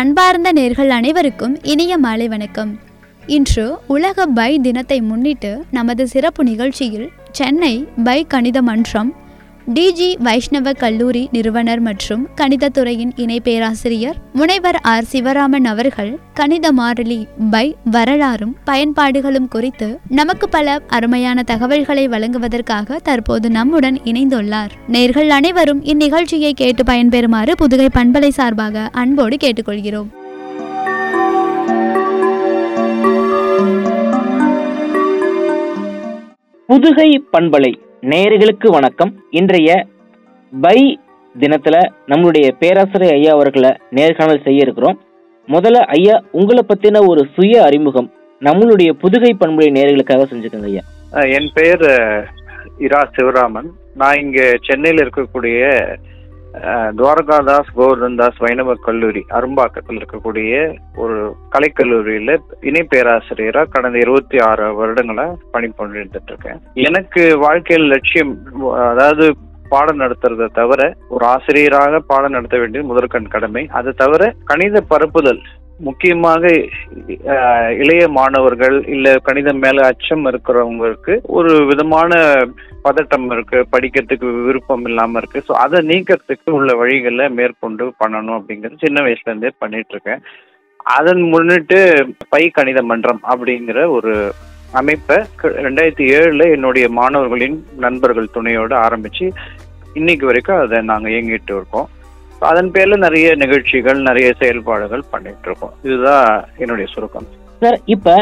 அன்பார்ந்த நேர்கள் அனைவருக்கும் இனிய மாலை வணக்கம் இன்று உலக பை தினத்தை முன்னிட்டு நமது சிறப்பு நிகழ்ச்சியில் சென்னை பை கணித மன்றம் டிஜி வைஷ்ணவ கல்லூரி நிறுவனர் மற்றும் கணிதத்துறையின் இணை பேராசிரியர் முனைவர் ஆர் சிவராமன் அவர்கள் கணித மாறிலி பை வரலாறும் பயன்பாடுகளும் குறித்து நமக்கு பல அருமையான தகவல்களை வழங்குவதற்காக தற்போது நம்முடன் இணைந்துள்ளார் நேர்கள் அனைவரும் இந்நிகழ்ச்சியை கேட்டு பயன்பெறுமாறு புதுகை பண்பலை சார்பாக அன்போடு கேட்டுக்கொள்கிறோம் புதுகை பண்பலை நேயர்களுக்கு வணக்கம் இன்றைய பை தினத்துல நம்மளுடைய பேராசிரியர் ஐயா அவர்களை நேர்காணல் செய்ய இருக்கிறோம் முதல்ல ஐயா உங்களை பத்தின ஒரு சுய அறிமுகம் நம்மளுடைய புதுகை பண்பலை நேயர்களுக்காக செஞ்சுக்கோங்க ஐயா அஹ் என் பெயர் அஹ், இரா சிவராமன் நான் இங்க சென்னையில் இருக்கக்கூடிய அஹ், துவாரகாதாஸ் கோவர்தன்தாஸ் வைணவ கல்லூரி அரும்பாக்கத்தில் இருக்கக்கூடிய ஒரு கலைக்கல்லூரியில இணை பேராசிரியரா கடந்த இருபத்தி ஆறு வருடங்களா பணிபுரிந்துட்டு இருக்கேன் எனக்கு வாழ்க்கையில் லட்சியம் அதாவது பாடம் நடத்துறதை தவிர ஒரு ஆசிரியராக பாடம் நடத்த வேண்டியது முதற்கண் கடமை அதை தவிர கணித பரப்புதல் முக்கியமாக அஹ், இளைய மாணவர்கள் இல்ல கணிதம் மேல அச்சம் இருக்கிறவங்களுக்கு ஒரு விதமான பதட்டம் இருக்கு படிக்கிறதுக்கு விருப்பம் இல்லாம இருக்கு ஸோ அதை நீக்கிறதுக்கு உள்ள வழிகளை மேற்கொண்டு பண்ணணும் அப்படிங்கிறது சின்ன வயசுல இருந்தே பண்ணிட்டு இருக்கேன் அதன் முன்னிட்டு பை கணித மன்றம் அப்படிங்கிற ஒரு அமைப்பை க- ரெண்டாயிரத்தி ஏழுல என்னுடைய மாணவர்களின் நண்பர்கள் துணையோடு ஆரம்பிச்சு இன்னைக்கு வரைக்கும் அதை நாங்க இயங்கிட்டு இருக்கோம் அதன் பேர்ல நிறைய நிகழ்ச்சிகள் நிறைய செயல்பாடுகள் பண்ணிட்டு இருக்கோம் இதுதான் என்னுடைய சுருக்கம் சார் இப்ப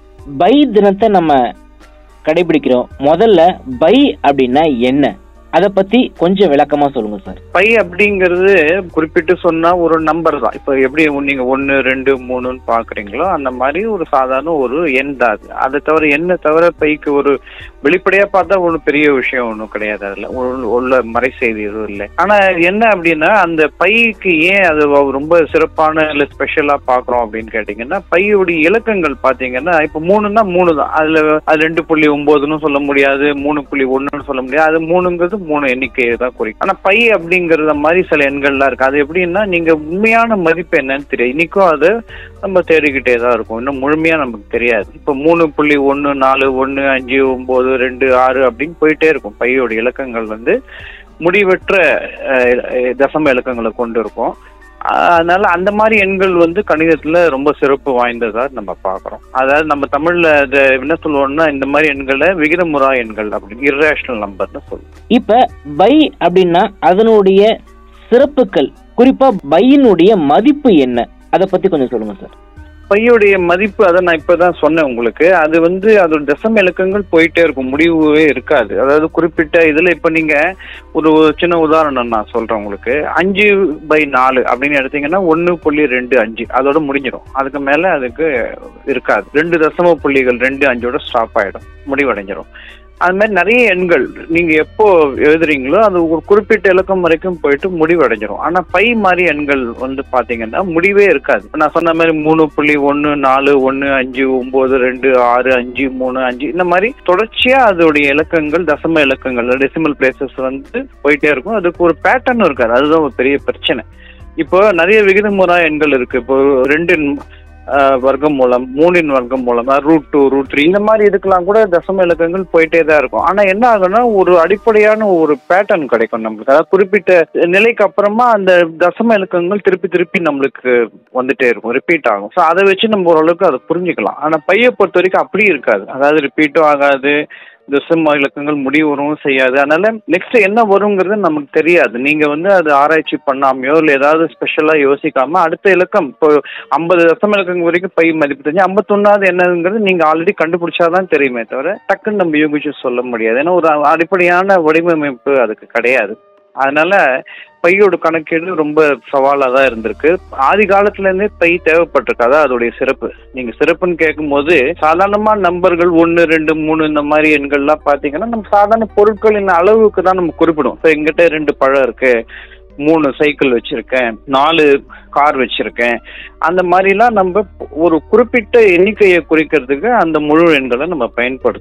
பை தினத்தை நம்ம கடைபிடிக்கிறோம் முதல்ல பை அப்படின்னா என்ன அதை பத்தி கொஞ்சம் விளக்கமா சொல்லுங்க சார் பை அப்படிங்கிறது குறிப்பிட்டு சொன்னா ஒரு நம்பர் தான் இப்போ எப்படி நீங்க ஒன்னு ரெண்டு மூணுன்னு பாக்குறீங்களோ அந்த மாதிரி ஒரு சாதாரண ஒரு எண் தான் அது அதை தவிர எண்ணை தவிர பைக்கு ஒரு வெளிப்படையா பார்த்தா ஒன்றும் பெரிய விஷயம் ஒன்றும் கிடையாது அதுல உள்ள- உள்ள மறை செய்தி எதுவும் இல்லை ஆனா என்ன அப்படின்னா அந்த பைக்கு ஏன் அது ரொம்ப சிறப்பான இல்ல ஸ்பெஷலா பாக்குறோம் அப்படின்னு கேட்டீங்கன்னா பையுடைய இலக்கங்கள் பாத்தீங்கன்னா இப்போ மூணுன்னா மூணு தான் அதுல அது ரெண்டு புள்ளி ஒன்பதுன்னு சொல்ல முடியாது மூணு புள்ளி ஒண்ணுன்னு சொல்ல முடியாது அது மூணுங்கிறது மூணு எண்ணிக்கையை தான் குறிக்கும் ஆனா பை அப்படிங்கறத மாதிரி சில எண்கள்லாம் இருக்கு அது எப்படின்னா நீங்க உண்மையான மதிப்பு என்னன்னு தெரியும் இன்னைக்கும் அது நம்ம தேடிக்கிட்டே தான் இருக்கும் இன்னும் முழுமையா நமக்கு தெரியாது இப்போ மூணு புள்ளி ஒன்று நாலு ஒன்று அஞ்சு ஒன்பது ரெண்டு ஆறு அப்படின்னு போயிட்டே இருக்கும் பையோட இலக்கங்கள் வந்து முடிவற்ற அஹ், அஹ், தசம இலக்கங்களை கொண்டு இருக்கும் அஹ், அதனால அந்த மாதிரி எண்கள் வந்து கணிதத்துல ரொம்ப சிறப்பு வாய்ந்ததா நம்ம பார்க்குறோம் அதாவது நம்ம தமிழ்ல இதை என்ன சொல்லுவோம்னா இந்த மாதிரி எண்களை விகிதமுறா எண்கள் அப்படின்னு இர்ரேஷனல் நம்பர்னு சொல்லுவோம் இப்ப பை அப்படின்னா அதனுடைய சிறப்புகள் குறிப்பா பையினுடைய மதிப்பு என்ன அதை பத்தி கொஞ்சம் சொல்லுங்க சார் பையுடைய மதிப்பு அதை நான் இப்பதான் சொன்னேன் உங்களுக்கு அது வந்து அதோட தசம இலக்கங்கள் போயிட்டே இருக்கும் முடிவே இருக்காது அதாவது குறிப்பிட்ட இதுல இப்ப நீங்க ஒரு சின்ன உதாரணம் நான் சொல்றேன் உங்களுக்கு அஞ்சு பை நாலு அப்படின்னு எடுத்தீங்கன்னா ஒன்னு புள்ளி ரெண்டு அஞ்சு அதோட முடிஞ்சிடும் அதுக்கு மேல அதுக்கு இருக்காது ரெண்டு தசம புள்ளிகள் ரெண்டு அஞ்சோட ஸ்டாப் ஆயிடும் முடிவடைஞ்சிடும் அது மாதிரி நிறைய எண்கள் நீங்க எப்போ எழுதுறீங்களோ அது ஒரு குறிப்பிட்ட இலக்கம் வரைக்கும் போயிட்டு முடிவடைஞ்சிரும் ஆனா பை மாதிரி எண்கள் வந்து பாத்தீங்கன்னா முடிவே இருக்காது இப்ப நான் சொன்ன மாதிரி மூணு புள்ளி ஒன்னு நாலு ஒன்னு அஞ்சு ஒன்பது ரெண்டு ஆறு அஞ்சு மூணு அஞ்சு இந்த மாதிரி தொடர்ச்சியா அதோடைய இலக்கங்கள் தசம இலக்கங்கள் டெசிமல் பிளேசஸ் வந்து போயிட்டே இருக்கும் அதுக்கு ஒரு பேட்டர்ன் இருக்காது அதுதான் ஒரு பெரிய பிரச்சனை இப்போ நிறைய விகிதமுறா எண்கள் இருக்கு இப்போ ரெண்டு ஆஹ் வர்க்கம் மூலம் மூணின் வர்க்கம் மூலம் ரூட் டூ ரூட் த்ரீ இந்த மாதிரி இதுக்கெல்லாம் கூட தசம இலக்கங்கள் போயிட்டே தான் இருக்கும் ஆனா என்ன ஆகும்னா ஒரு அடிப்படையான ஒரு பேட்டர்ன் கிடைக்கும் நம்மளுக்கு அதாவது குறிப்பிட்ட நிலைக்கு அப்புறமா அந்த தசம இலக்கங்கள் திருப்பி திருப்பி நம்மளுக்கு வந்துட்டே இருக்கும் ரிப்பீட் ஆகும் ஸோ அதை வச்சு நம்ம ஓரளவுக்கு அதை புரிஞ்சுக்கலாம் ஆனா பையை பொறுத்த வரைக்கும் அப்படி இருக்காது அதாவது ரிப்பீட்டும் ஆகாது தசம இலக்கங்கள் முடிவுறவும் செய்யாது அதனால நெக்ஸ்ட் என்ன வருங்கிறது நமக்கு தெரியாது நீங்க வந்து அது ஆராய்ச்சி பண்ணாமையோ இல்லை ஏதாவது ஸ்பெஷலா யோசிக்காம அடுத்த இலக்கம் இப்போ ஐம்பது தசம இலக்கங்கள் வரைக்கும் பை மதிப்பு தெரிஞ்சு ஐம்பத்தொன்னாவது என்னங்கிறது நீங்க ஆல்ரெடி கண்டுபிடிச்சாதான் தெரியுமே தவிர டக்குன்னு நம்ம யூகிச்சு சொல்ல முடியாது ஏன்னா ஒரு அடிப்படையான வடிவமைப்பு அதுக்கு கிடையாது அதனால பையோட கணக்கீடு ரொம்ப சவாலாக தான் இருந்திருக்கு ஆதி காலத்துல இருந்தே பை தேவைப்பட்டிருக்கு அதான் அதோடைய சிறப்பு நீங்க சிறப்புன்னு கேட்கும்போது சாதாரணமா நம்பர்கள் ஒன்று ரெண்டு மூணு இந்த மாதிரி எண்கள்லாம் பார்த்தீங்கன்னா நம்ம சாதாரண பொருட்களின் அளவுக்கு தான் நம்ம குறிப்பிடும் இப்போ எங்கிட்ட ரெண்டு பழம் இருக்கு மூணு சைக்கிள் வச்சிருக்கேன் நாலு கார் வச்சிருக்கேன் அந்த மாதிரிலாம் நம்ம ஒரு குறிப்பிட்ட எண்ணிக்கையை குறிக்கிறதுக்கு அந்த முழு எண்களை நம்ம பயன்படுத்துவோம்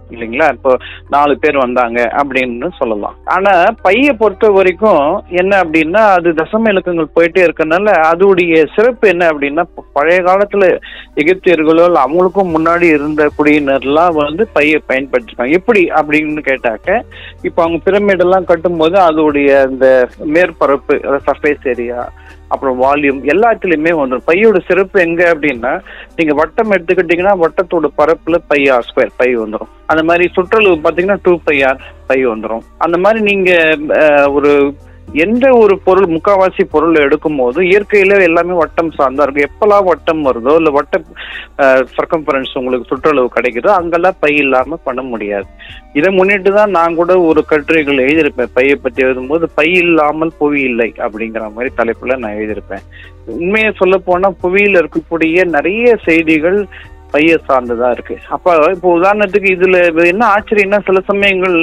இல்லைங்களா இப்போ நாலு பேர் வந்தாங்க அப்படின்னு சொல்லலாம் ஆனா பையை பொறுத்த வரைக்கும் என்ன அப்படின்னா அது தசம இலக்கங்கள் போயிட்டே இருக்கறனால அதோடைய சிறப்பு என்ன அப்படின்னா ப- பழைய காலத்துல எகிப்தியர்களோ இல்ல அவங்களுக்கும் முன்னாடி இருந்த குடியினர்லாம் வந்து பையை பயன்படுத்திருக்காங்க எப்படி அப்படின்னு கேட்டாக்க இப்போ அவங்க பிரமிட் எல்லாம் கட்டும்போது அதோடைய அந்த மேற்பரப்பு சர்ஃபேஸ் ஏரியா அப்புறம் வால்யூம் எல்லாத்துலயுமே வந்துடும் பையோட சிறப்பு எங்க அப்படின்னா நீங்க வட்டம் எடுத்துக்கிட்டீங்கன்னா வட்டத்தோட பரப்புல பை ஆர் ஸ்கொயர் பை வந்துடும் அந்த மாதிரி சுற்றளவு பாத்தீங்கன்னா டூ பை ஆர் பை வந்துடும் அந்த மாதிரி நீங்க அஹ், ஒரு எந்த ஒரு பொருள் முக்காவாசி பொருள் எடுக்கும் போது இயற்கையில எல்லாமே வட்டம் சார்ந்தா இருக்கும் எப்பெல்லாம் வட்டம் வருதோ இல்ல வட்ட சர்க்கம்பரன்ஸ் உங்களுக்கு சுற்றளவு கிடைக்குதோ அங்கெல்லாம் பை இல்லாம பண்ண முடியாது இதை முன்னிட்டு தான் நான் கூட ஒரு கட்டுரைகள் எழுதியிருப்பேன் பையை பத்தி எழுதும்போது பை இல்லாமல் புவி இல்லை அப்படிங்கிற மாதிரி தலைப்புல நான் எழுதியிருப்பேன் உண்மையை சொல்ல போனா புவியில இருக்கக்கூடிய நிறைய செய்திகள் பைய சார்ந்ததா இருக்கு அப்ப இப்போ உதாரணத்துக்கு இதுல என்ன ஆச்சரியம்னா சில சமயங்கள்ல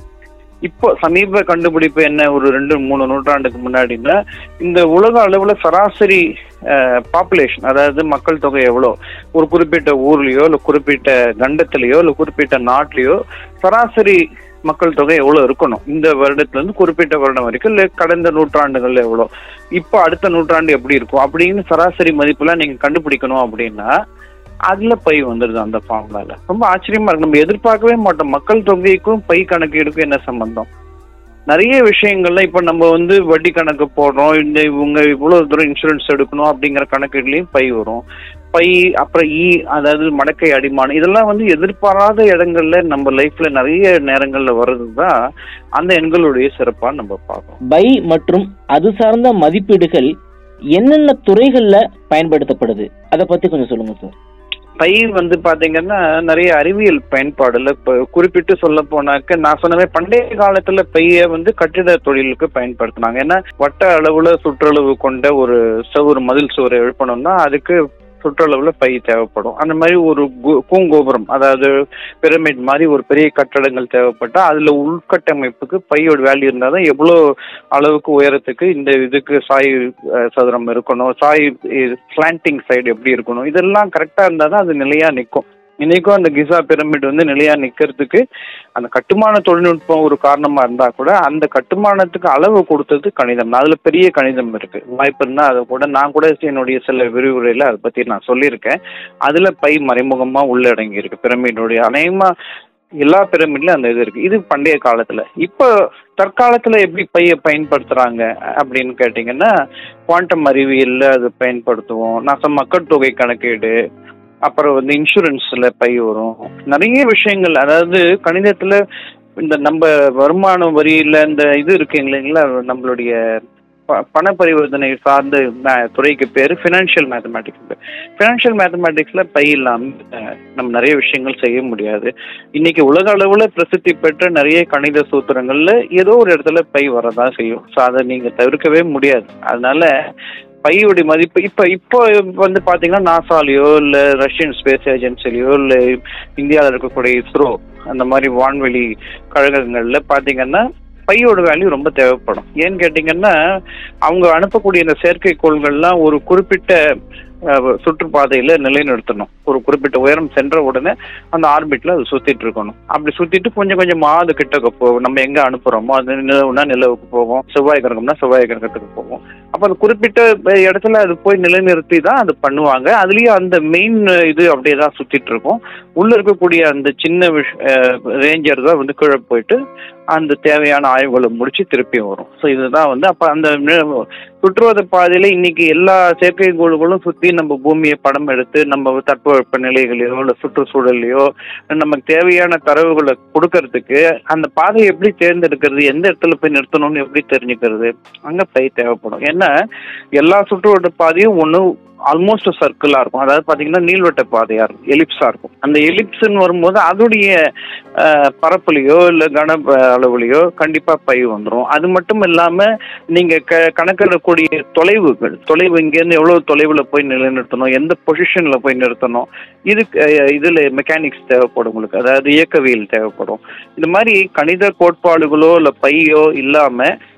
இப்போ சமீப கண்டுபிடிப்பு என்ன ஒரு ரெண்டு மூணு நூற்றாண்டுக்கு முன்னாடின்னா இந்த உலக அளவுல சராசரி பாப்புலேஷன் அதாவது மக்கள் தொகை எவ்வளோ ஒரு குறிப்பிட்ட ஊர்லயோ இல்லை குறிப்பிட்ட கண்டத்திலேயோ இல்லை குறிப்பிட்ட நாட்டிலேயோ சராசரி மக்கள் தொகை எவ்வளவு இருக்கணும் இந்த வருடத்துல இருந்து குறிப்பிட்ட வருடம் வரைக்கும் இல்ல கடந்த நூற்றாண்டுகள்ல எவ்வளவு இப்போ அடுத்த நூற்றாண்டு எப்படி இருக்கும் அப்படின்னு சராசரி மதிப்புலாம் நீங்க கண்டுபிடிக்கணும் அப்படின்னா அதுல பை வந்துடுது அந்த ஃபார்முலால ரொம்ப ஆச்சரியமா இருக்கு நம்ம எதிர்பார்க்கவே மாட்டோம் மக்கள் தொகைக்கும் பை கணக்கீடுக்கும் என்ன சம்பந்தம் நிறைய விஷயங்கள்ல இப்ப நம்ம வந்து வட்டி கணக்கு போடுறோம் இந்த இவங்க இவ்வளவு தூரம் இன்சூரன்ஸ் எடுக்கணும் அப்படிங்கிற கணக்கீடுலயும் பை வரும் பை அப்புறம் இ அதாவது மடக்கை அடிமானம் இதெல்லாம் வந்து எதிர்பாராத இடங்கள்ல நம்ம லைஃப்ல நிறைய நேரங்கள்ல வர்றதுதான் அந்த எண்களுடைய சிறப்பா நம்ம பார்க்கறோம் பை மற்றும் அது சார்ந்த மதிப்பீடுகள் என்னென்ன துறைகள்ல பயன்படுத்தப்படுது அதை பத்தி கொஞ்சம் சொல்லுங்க சார் பை வந்து பாத்தீங்கன்னா நிறைய அறிவியல் பயன்பாடுல இப்ப குறிப்பிட்டு சொல்ல போனாக்க நான் சொன்னவே பண்டைய காலத்துல பைய வந்து கட்டிட தொழிலுக்கு பயன்படுத்தினாங்க ஏன்னா வட்ட அளவுல சுற்றளவு கொண்ட ஒரு செவுறு மதில் சுவரை எழுப்பணும்னா அதுக்கு சுற்றளவுல பை தேவைப்படும் அந்த மாதிரி ஒரு கு- பூங்கோபுரம் அதாவது பிரமிட் மாதிரி ஒரு பெரிய கட்டடங்கள் தேவைப்பட்டா அதுல உள்கட்டமைப்புக்கு பையோட வேல்யூ இருந்தால் தான் எவ்வளோ அளவுக்கு உயரத்துக்கு இந்த இதுக்கு சாய் அஹ், சதுரம் இருக்கணும் சாய் ஸ்லாண்டிங் சைடு எப்படி இருக்கணும் இதெல்லாம் கரெக்டாக இருந்தால் தான் அது நிலையா நிற்கும் இன்னைக்கும் அந்த கிசா பிரமிட் வந்து நிலையா நிக்கிறதுக்கு அந்த கட்டுமான தொழில்நுட்பம் ஒரு காரணமா இருந்தா கூட அந்த கட்டுமானத்துக்கு அளவு கொடுத்தது கணிதம் தான். அதுல பெரிய கணிதம் இருக்கு வாய்ப்பு இருந்தா அதை கூட நான் கூட என்னுடைய சில விரிவுரையில அதை பத்தி நான் சொல்லியிருக்கேன் அதுல பை மறைமுகமா உள்ளடங்கி இருக்கு பிரமிடுடைய அநேகமா எல்லா பிரமிட்லயும் அந்த இது இருக்கு இது பண்டைய காலத்துல இப்போ தற்காலத்துல எப்படி பையை பயன்படுத்துறாங்க அப்படின்னு கேட்டீங்கன்னா குவாண்டம் அறிவியல்ல அது பயன்படுத்துவோம் நான் சொன்ன மக்கள் தொகை கணக்கீடு அப்புறம் வந்து இன்சூரன்ஸ்ல பை வரும் நிறைய விஷயங்கள் அதாவது கணிதத்துல இந்த நம்ம வருமான வரியில இந்த இது இருக்கு இல்லைங்களா நம்மளுடைய ப- பண பரிவர்த்தனை சார்ந்த ம- துறைக்கு பேர் ஃபினான்ஷியல் மேத்தமேட்டிக்ஸ் ஃபினான்ஷியல் மேத்தமேட்டிக்ஸ்ல பை இல்லாம அஹ், நம்ம நிறைய விஷயங்கள் செய்ய முடியாது இன்னைக்கு உலக அளவுல பிரசித்தி பெற்ற நிறைய கணித சூத்திரங்கள்ல ஏதோ ஒரு இடத்துல பை வரதா செய்யும் ஸோ அதை நீங்க தவிர்க்கவே முடியாது அதனால பையுடைய மதிப்பு இப்ப இப்போ வந்து பாத்தீங்கன்னா நாசாலேயோ இல்ல ரஷ்யன் ஸ்பேஸ் ஏஜென்சிலையோ இல்ல இந்தியாவில் இருக்கக்கூடிய இஸ்ரோ அந்த மாதிரி வான்வெளி கழகங்கள்ல பாத்தீங்கன்னா பையோட வேல்யூ ரொம்ப தேவைப்படும் ஏன்னு கேட்டீங்கன்னா அவங்க அனுப்பக்கூடிய இந்த செயற்கைக்கோள்கள்லாம் ஒரு குறிப்பிட்ட அஹ், சுற்றுப்பாதையில நிலைநிறுத்தணும் ஒரு குறிப்பிட்ட உயரம் சென்ற உடனே அந்த ஆர்பிட்ல அது சுத்திட்டு இருக்கணும் அப்படி சுத்திட்டு கொஞ்சம் கொஞ்சமா அது கிட்டக்க போகும் நம்ம எங்க அனுப்புறோமோ அது நிலவுனா நிலவுக்கு போகும் செவ்வாய் கிரகம்னா செவ்வாய் கிரகத்துக்கு போகும் அப்ப அது குறிப்பிட்ட இடத்துல அது போய் நிலைநிறுத்தி தான் அது பண்ணுவாங்க அதுலயும் அந்த மெயின் இது அப்படியே தான் சுத்திட்டு இருக்கும் உள்ள இருக்கக்கூடிய அந்த சின்ன ரேஞ்சர் தான் வந்து கீழே போயிட்டு அந்த தேவையான ஆய்வுகளை முடிச்சு திருப்பியும் வரும் ஸோ இதுதான் வந்து அப்ப அந்த நி- சுற்றுவத பாதையில இன்னைக்கு எல்லா செயற்கைக்கோள்களும் சுத்தி நம்ம பூமியை படம் எடுத்து நம்ம தட்பவெப்ப நிலைகளையோ இல்ல சுற்றுச்சூழலையோ நமக்கு தேவையான தரவுகளை கொடுக்கறதுக்கு அந்த பாதையை எப்படி தேர்ந்தெடுக்கிறது எந்த இடத்துல போய் நிறுத்தணும்னு எப்படி தெரிஞ்சுக்கிறது அங்க பை தேவைப்படும் ஏன்னா எல்லா சுற்றுவட்ட பாதையும் ஒண்ணு ஆல்மோஸ்ட் சர்க்கிளா இருக்கும் அதாவது பாத்தீங்கன்னா நீள்வட்ட பாதையா இருக்கும் எலிப்ஸா இருக்கும் அந்த எலிப்ஸ்ன்னு வரும்போது அதோடைய அஹ், பரப்புலையோ இல்ல கன அஹ், அளவுலையோ கண்டிப்பா பை வந்துடும் அது மட்டும் இல்லாம நீங்க க கணக்கிடக்கூடிய தொலைவுகள் தொலைவு இங்கேருந்து எவ்வளவு தொலைவுல போய் நிலைநிறுத்தணும் எந்த பொசிஷன்ல போய் நிறுத்தணும் இதுக்கு அஹ், இதுல மெக்கானிக்ஸ் தேவைப்படும் உங்களுக்கு அதாவது இயக்கவியல் தேவைப்படும் இந்த மாதிரி கணித கோட்பாடுகளோ இல்ல பையோ இல்லாம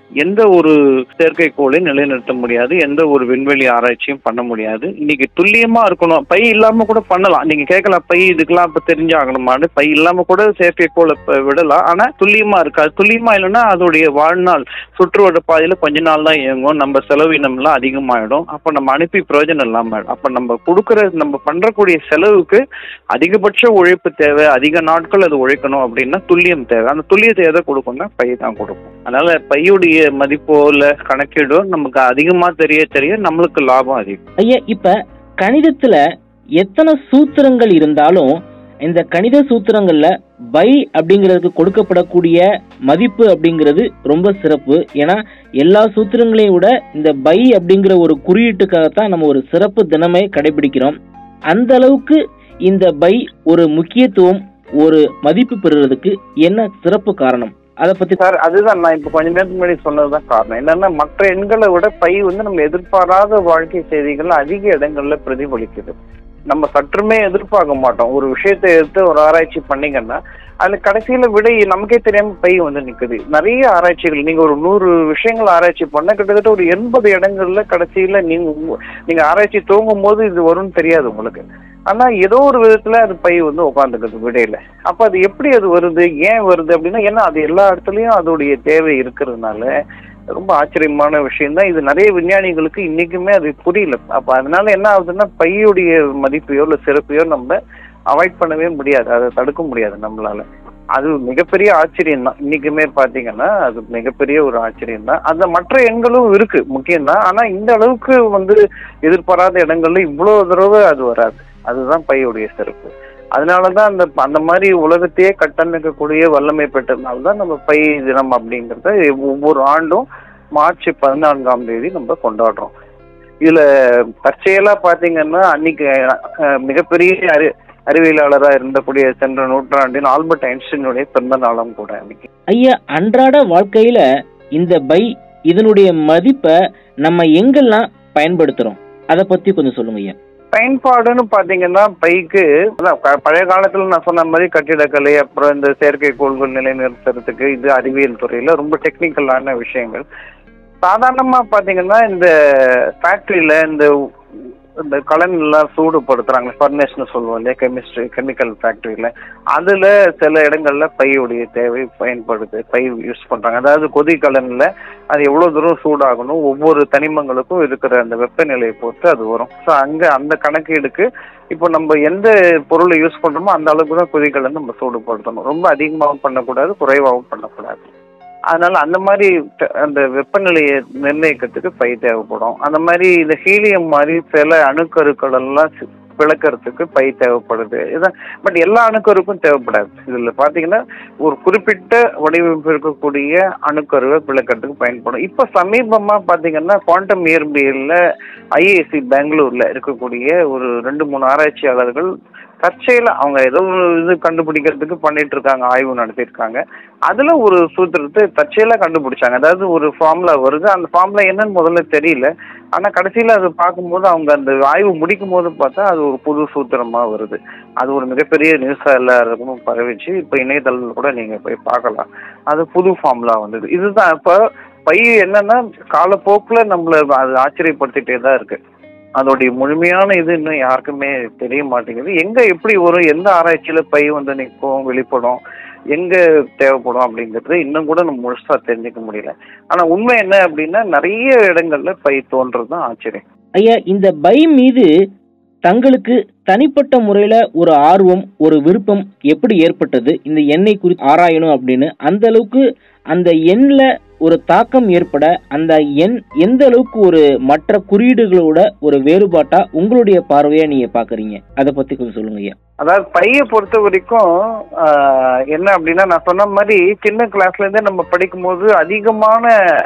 எந்த ஒரு செயற்கைக்கோளையும் நிலைநிறுத்த முடியாது எந்த ஒரு விண்வெளி ஆராய்ச்சியும் பண்ண முடியாது இன்னைக்கு துல்லியமா இருக்கணும் பை இல்லாம கூட பண்ணலாம் நீங்க கேட்கலாம் பை இதுக்கெல்லாம் இப்ப தெரிஞ்சாகணுமான்னு பை இல்லாம கூட செயற்கைக்கோளை இப்ப விடலாம் ஆனா துல்லியமா இருக்காது துல்லியமா இல்லைன்னா அதோடைய வாழ்நாள் சுற்றுவட்ட பாதையில கொஞ்ச நாள் தான் இயங்கும் நம்ம செலவினம்லாம் அதிகமாயிடும் அப்ப நம்ம அனுப்பி பிரயோஜனம் இல்லாம ஆயிடும். அப்ப நம்ம கொடுக்குற நம்ம பண்றக்கூடிய செலவுக்கு அதிகபட்ச உழைப்பு தேவை அதிக நாட்கள் அது உழைக்கணும் அப்படின்னா துல்லியம் தேவை அந்த துல்லியத்தை எதை கொடுக்கும்னா பை தான் கொடுக்கும் அதனால பையுடைய மதிப்போ இல்ல கணக்கீடோ நமக்கு அதிகமா தெரிய தெரிய நம்மளுக்கு லாபம் அதிகம் ஐயா இப்ப கணிதத்துல எத்தனை சூத்திரங்கள் இருந்தாலும் இந்த கணித சூத்திரங்கள்ல பை அப்படிங்கிறதுக்கு கொடுக்கப்படக்கூடிய மதிப்பு அப்படிங்கிறது ரொம்ப சிறப்பு ஏன்னா எல்லா சூத்திரங்களையும் விட இந்த பை அப்படிங்கிற ஒரு குறியீட்டுக்காகத்தான் நம்ம ஒரு சிறப்பு தினமே கடைபிடிக்கிறோம் அந்த அளவுக்கு இந்த பை ஒரு முக்கியத்துவம் ஒரு மதிப்பு பெறுறதுக்கு என்ன சிறப்பு காரணம் அதை பத்தி சார் அதுதான் நான் இப்ப கொஞ்ச நேரத்துக்கு முன்னாடி சொன்னதுதான் காரணம் என்னன்னா மற்ற எண்களை விட பை வந்து நம்ம எதிர்பாராத வாழ்க்கை செய்திகள் அதிக இடங்கள்ல பிரதிபலிக்குது நம்ம சற்றுமே எதிர்பார்க்க மாட்டோம் ஒரு விஷயத்தை எடுத்து ஒரு ஆராய்ச்சி பண்ணீங்கன்னா அதுல கடைசியில விடை நமக்கே தெரியாம பை வந்து நிக்குது நிறைய ஆராய்ச்சிகள் நீங்க ஒரு நூறு விஷயங்கள் ஆராய்ச்சி பண்ண கிட்டத்தட்ட ஒரு எண்பது இடங்கள்ல கடைசியில நீங்க உங்க- நீங்க ஆராய்ச்சி துவங்கும் போது இது வரும்னு தெரியாது உங்களுக்கு ஆனா ஏதோ ஒரு விதத்துல அது பை வந்து உட்காந்துக்குது விடையில அப்ப அது எப்படி அது வருது ஏன் வருது அப்படின்னா ஏன்னா அது எல்லா இடத்துலயும் அதோடைய தேவை இருக்கிறதுனால ரொம்ப ஆச்சரியமான விஷயம் தான் இது நிறைய விஞ்ஞானிகளுக்கு இன்னைக்குமே அது புரியல அப்ப அதனால என்ன ஆகுதுன்னா பையுடைய மதிப்பையோ இல்ல சிறப்பையோ நம்ம அவாய்ட் பண்ணவே முடியாது அதை தடுக்க முடியாது நம்மளால அது மிகப்பெரிய ஆச்சரியம் தான் இன்னைக்குமே பாத்தீங்கன்னா அது மிகப்பெரிய ஒரு ஆச்சரியம் தான் அந்த மற்ற எண்களும் இருக்கு முக்கியம் தான் ஆனா இந்த அளவுக்கு வந்து எதிர்பாராத இடங்கள்ல இவ்வளவு தடவை அது வராது அதுதான் பையுடைய சிறப்பு அதனாலதான் அந்த அந்த மாதிரி உலகத்தையே கட்டமைக்கக்கூடிய வல்லமை பெற்றதுனால தான் நம்ம பை தினம் அப்படிங்கறத ஒவ்வொரு ஆண்டும் மார்ச் பதினான்காம் தேதி நம்ம கொண்டாடுறோம் இதுல தற்செயலா பாத்தீங்கன்னா அன்னைக்கு அஹ், மிகப்பெரிய அறி அறிவியலாளராக இருந்தக்கூடிய சென்ற நூற்றாண்டின் ஆல்பர்ட் ஐன்ஸ்டீனுடைய பிறந்த நாளும் கூட அன்னைக்கு ஐயா அன்றாட வாழ்க்கையில இந்த பை இதனுடைய மதிப்பை நம்ம எங்கெல்லாம் பயன்படுத்துறோம் அதை பத்தி கொஞ்சம் சொல்லுங்க ஐயா பயன்பாடுன்னு பாத்தீங்கன்னா பைக்கு அதான் ப- பழைய காலத்துல நான் சொன்ன மாதிரி கட்டிடக்கலை அப்புறம் இந்த செயற்கைக்கோள்கள் நிலைநிறுத்துறதுக்கு இது அறிவியல் துறையில ரொம்ப டெக்னிக்கலான விஷயங்கள் சாதாரணமா பாத்தீங்கன்னா இந்த ஃபேக்டரியில இந்த இந்த கலன் எல்லாம் சூடுபடுத்துறாங்க ஃபர்னேஸ்னு சொல்லுவோம் இல்லையா கெமிஸ்ட்ரி கெமிக்கல் ஃபேக்டரியில அதுல சில இடங்கள்ல பையுடைய தேவை பயன்படுது பை யூஸ் பண்றாங்க அதாவது கொதி கலன்ல அது எவ்வளவு தூரம் சூடாகணும் ஒவ்வொரு தனிமங்களுக்கும் இருக்கிற அந்த வெப்பநிலையை பொறுத்து அது வரும் ஸோ அங்க அந்த கணக்கீடுக்கு இப்போ நம்ம எந்த பொருளை யூஸ் பண்றோமோ அந்த அளவுக்கு தான் கொதிக்கலன் நம்ம சூடுபடுத்தணும் ரொம்ப அதிகமாகவும் பண்ணக்கூடாது குறைவாகவும் பண்ணக்கூடாது அதனால அந்த மாதிரி ட- அந்த வெப்பநிலையை நிர்ணயிக்கிறதுக்கு பை தேவைப்படும் அந்த மாதிரி இந்த ஹீலியம் மாதிரி சில அணுக்கருக்கள் எல்லாம் சி- விளக்கறதுக்கு பை தேவைப்படுது இதான் பட் எல்லா அணுக்கருக்கும் தேவைப்படாது இதுல பாத்தீங்கன்னா ஒரு குறிப்பிட்ட வடிவமைப்பு இருக்கக்கூடிய அணுக்கருவை விளக்கறதுக்கு பயன்படும் இப்ப சமீபமா பாத்தீங்கன்னா குவாண்டம் இயற்பியல்ல ஐஏசி பெங்களூர்ல இருக்கக்கூடிய ஒரு ரெண்டு மூணு ஆராய்ச்சியாளர்கள் தற்செயல அவங்க ஏதோ ஒரு இது கண்டுபிடிக்கிறதுக்கு பண்ணிட்டு இருக்காங்க ஆய்வு நடத்தியிருக்காங்க அதுல ஒரு சூத்திரத்தை தற்செயலா கண்டுபிடிச்சாங்க அதாவது ஒரு ஃபார்முலா வருது அந்த ஃபார்முலா என்னன்னு முதல்ல தெரியல ஆனா கடைசியில அது பார்க்கும்போது அவங்க அந்த ஆய்வு முடிக்கும் போது பார்த்தா அது ஒரு புது சூத்திரமா வருது அது ஒரு மிகப்பெரிய நியூஸா எல்லாருக்கும் பரவிச்சு இப்ப இணையதளத்தில் கூட நீங்க போய் பார்க்கலாம் அது புது ஃபார்முலா வந்தது இதுதான் இப்ப பை என்னன்னா காலப்போக்குல நம்மள அது ஆச்சரியப்படுத்திட்டே தான் இருக்கு அதோடைய முழுமையான இது இன்னும் யாருக்குமே தெரிய மாட்டேங்குது எங்க எப்படி வரும் எந்த ஆராய்ச்சியில பை வந்து நிற்கும் வெளிப்படும் எங்க தேவைப்படும் அப்படிங்கிறது இன்னும் கூட நம்ம முழுசா தெரிஞ்சுக்க முடியல ஆனா உண்மை என்ன அப்படின்னா நிறைய இடங்கள்ல பை தோன்றது தான் ஆச்சரியம் ஐயா இந்த பை மீது தங்களுக்கு தனிப்பட்ட முறையில ஒரு ஆர்வம் ஒரு விருப்பம் எப்படி ஏற்பட்டது இந்த எண்ணெய் குறித்து ஆராயணும் அப்படின்னு அந்த அளவுக்கு அந்த எண்ணில் ஒரு தாக்கம் ஏற்பட அந்த எண் எந்த அளவுக்கு ஒரு மற்ற குறியீடுகளோட ஒரு வேறுபாட்டா உங்களுடைய பார்வையா நீங்க பாக்குறீங்க அதை பத்தி கொஞ்சம் சொல்லுங்க ஐயா அதாவது பையை பொறுத்த வரைக்கும் ஆஹ், என்ன அப்படின்னா நான் சொன்ன மாதிரி சின்ன கிளாஸ்ல இருந்தே நம்ம படிக்கும்போது அதிகமான